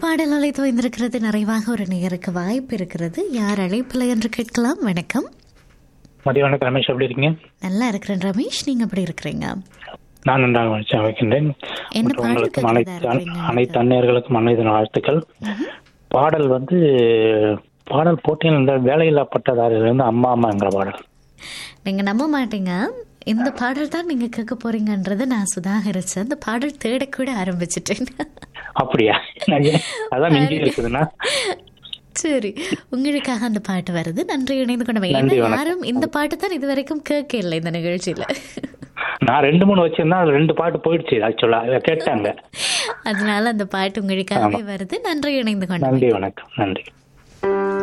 பாடல் அழைத்து வைந்திருக்கிறது நிறைவாக ஒரு நேருக்கு வாய்ப்பு இருக்கிறது யார் அழைப்பில்லை என்று கேட்கலாம் வணக்கம் மதிய வணக்கம் ரமேஷ் எப்படி இருக்கீங்க நல்லா இருக்கிறேன் ரமேஷ் நீங்க எப்படி இருக்கிறீங்க நான் நன்றாக மகிழ்ச்சி வைக்கின்றேன் என்ன மற்றும் பாடல் உங்களுக்கும் கேட்கிறதா அனைத்து இருக்கிறீங்க? அனைத்து அந்நியர்களுக்கும் அனைத்து வாழ்த்துக்கள் பாடல் வந்து பாடல் போட்டியில் இந்த வேலையில்லா பட்டதாரிலிருந்து அம்மா அம்மாங்கிற பாடல் நீங்க நம்ப மாட்டீங்க இந்த பாடல் தான் நீங்க கேட்க போறீங்கன்றதை நான் சுதாகரிச்சேன் அந்த பாடல் தேடக்கூட ஆரம்பிச்சிட்டேன் அப்படியா நான் ஏன் அதான் மிஞ்சி இருக்குதுன்னா சரி உங்களுக்காக அந்த பாட்டு வருது நன்றி இணைந்து கொண்டவை நன்றி, ஏன்னா வணக்கம். யாரும் இந்த பாட்டு தான் இது வரைக்கும் கேட்க இல்லை இந்த நிகழ்ச்சியில நான் ரெண்டு மூணு வச்சிருந்தா அதுல ரெண்டு பாட்டு போயிடுச்சு ஆக்சுவலா கேட்டாங்க அதனால அந்த பாட்டு உங்களுக்காகவே வருது நன்றி இணைந்து கொண்டவை நன்றி வணக்கம் நன்றி